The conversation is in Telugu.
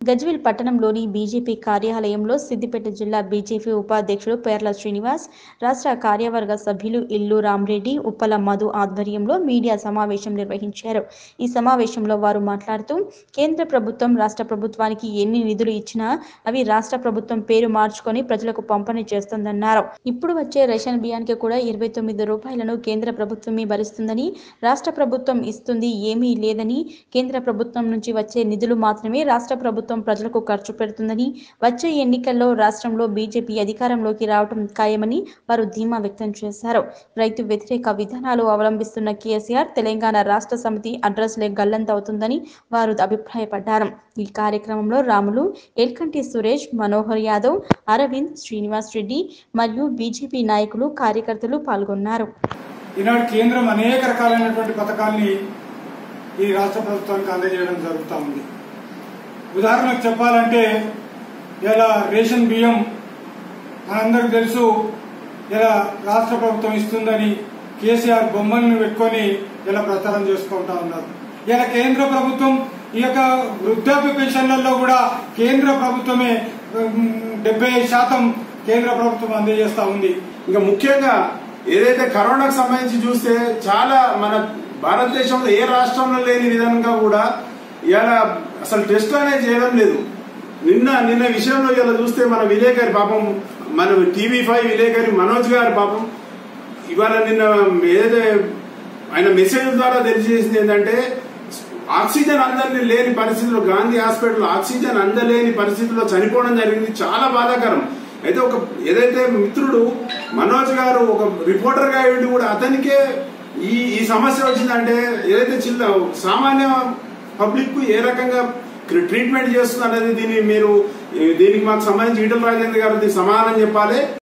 గజ్వేల్ పట్టణంలోని బీజేపీ కార్యాలయంలో సిద్దిపేట జిల్లా బీజేపీ ఉపాధ్యక్షుడు పేర్ల శ్రీనివాస్ రాష్ట్ర కార్యవర్గ సభ్యులు ఇల్లు రామరెడ్డి ఉప్పల మధు ఆధ్వర్యంలో మీడియా సమావేశం నిర్వహించారు ఈ సమావేశంలో వారు మాట్లాడుతూ కేంద్ర ప్రభుత్వం రాష్ట్ర ప్రభుత్వానికి ఎన్ని నిధులు ఇచ్చినా అవి రాష్ట్ర ప్రభుత్వం పేరు మార్చుకొని ప్రజలకు పంపిణీ చేస్తుందన్నారు ఇప్పుడు వచ్చే రేషన్ బియ్యానికి కూడా ఇరవై తొమ్మిది రూపాయలను కేంద్ర ప్రభుత్వమే భరిస్తుందని రాష్ట్ర ప్రభుత్వం ఇస్తుంది ఏమీ లేదని కేంద్ర ప్రభుత్వం నుంచి వచ్చే నిధులు మాత్రమే రాష్ట్ర ప్రభుత్వం ప్రజలకు ఖర్చు పెడుతుందని వచ్చే ఎన్నికల్లో రాష్ట్రంలో బీజేపీ అధికారంలోకి రావడం ఖాయమని వారు ధీమా వ్యక్తం చేశారు రైతు వ్యతిరేక విధానాలు అవలంబిస్తున్న కేసీఆర్ తెలంగాణ రాష్ట్ర సమితి అడ్రస్లే గల్లంతవుతుందని వారు అభిప్రాయపడ్డారు ఈ కార్యక్రమంలో రాములు ఎల్కంటి సురేష్ మనోహర్ యాదవ్ అరవింద్ శ్రీనివాస్ రెడ్డి మరియు బీజేపీ నాయకులు కార్యకర్తలు పాల్గొన్నారు ఈనాడు కేంద్రం అనేక రకాలైనటువంటి పథకాల్ని ఈ రాష్ట్ర ప్రభుత్వానికి అందజేయడం జరుగుతూ ఉంది ఉదాహరణకు చెప్పాలంటే ఇలా రేషన్ బియ్యం మనందరికి తెలుసు ఇలా రాష్ట్ర ప్రభుత్వం ఇస్తుందని కేసీఆర్ బొమ్మలను పెట్టుకొని ఇలా ప్రచారం చేసుకుంటా ఉన్నారు ఇలా కేంద్ర ప్రభుత్వం ఈ యొక్క వృద్ధాప్య పెన్షన్లలో కూడా కేంద్ర ప్రభుత్వమే డెబ్బై శాతం కేంద్ర ప్రభుత్వం అందజేస్తా ఉంది ఇంకా ముఖ్యంగా ఏదైతే కరోనాకు సంబంధించి చూస్తే చాలా మన భారతదేశంలో ఏ రాష్ట్రంలో లేని విధంగా కూడా ఇవాళ అసలు టెస్ట్ అనేది చేయడం లేదు నిన్న నిన్న విషయంలో ఇలా చూస్తే మన విలేకరి పాపం మన టీవీ ఫైవ్ విలేకరి మనోజ్ గారి పాపం ఇవాళ నిన్న ఏదైతే ఆయన మెసేజ్ ద్వారా తెలియజేసింది ఏంటంటే ఆక్సిజన్ అందరినీ లేని పరిస్థితుల్లో గాంధీ హాస్పిటల్ ఆక్సిజన్ అందలేని పరిస్థితుల్లో చనిపోవడం జరిగింది చాలా బాధాకరం అయితే ఒక ఏదైతే మిత్రుడు మనోజ్ గారు ఒక రిపోర్టర్ గా ఉండి కూడా అతనికే ఈ ఈ సమస్య వచ్చిందంటే ఏదైతే చిన్న సామాన్య పబ్లిక్ కు ఏ రకంగా ట్రీట్మెంట్ చేస్తుంది అనేది దీన్ని మీరు దీనికి మాకు సంబంధించి ఈటల రాజేంద్ర గారు దీనికి సమాధానం చెప్పాలి